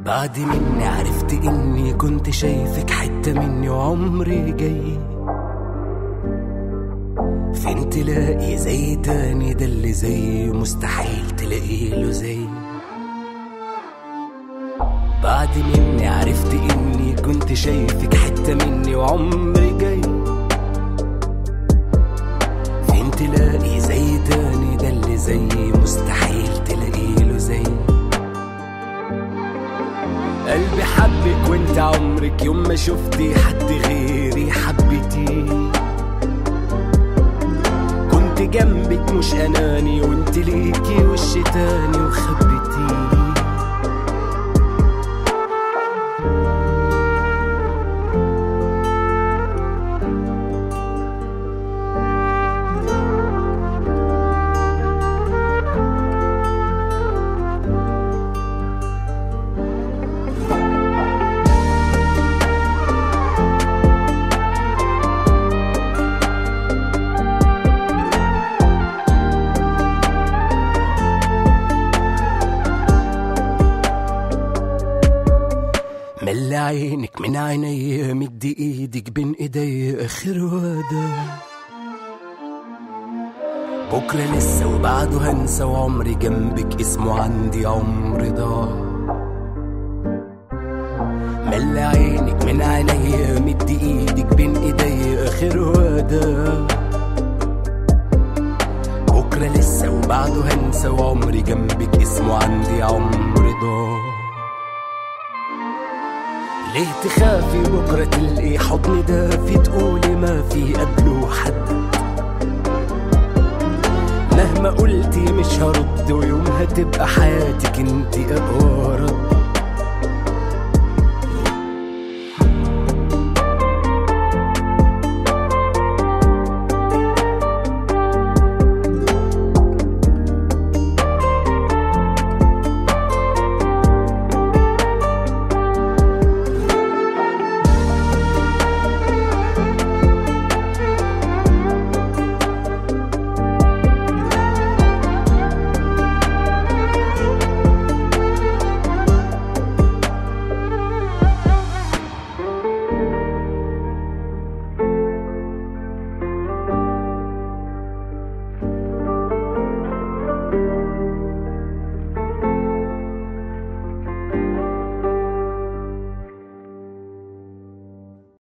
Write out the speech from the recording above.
بعد مني عرفت اني كنت شايفك حتة مني وعمري جاي فين تلاقي زي تاني ده اللي زي مستحيل تلاقي له زي بعد مني عرفت اني كنت شايفك حتة مني وعمري جاي فين تلاقي زي تاني ده اللي زي مستحيل تلاقي له زي قلبي حبك وانت عمرك يوم ما شفتي حد غيري حبيتيه كنت جنبك مش اناني وانت ليكي وش تاني وخبيتيه ملي عينك من عيني مدي ايدك بين ايدي اخر وداع بكرة لسه وبعده هنسى وعمري جنبك اسمه عندي عمر ضاع ملي عينك من عيني مدي ايدك بين ايدي اخر وداع بكرة لسه وبعده هنسى وعمري جنبك اسمه عندي عمر ضاع ليه تخافي بكرة تلقي حضن دافي تقولي ما في قبله حد مهما قلتي مش هرد ويومها تبقى حياتك انتي اقوى رد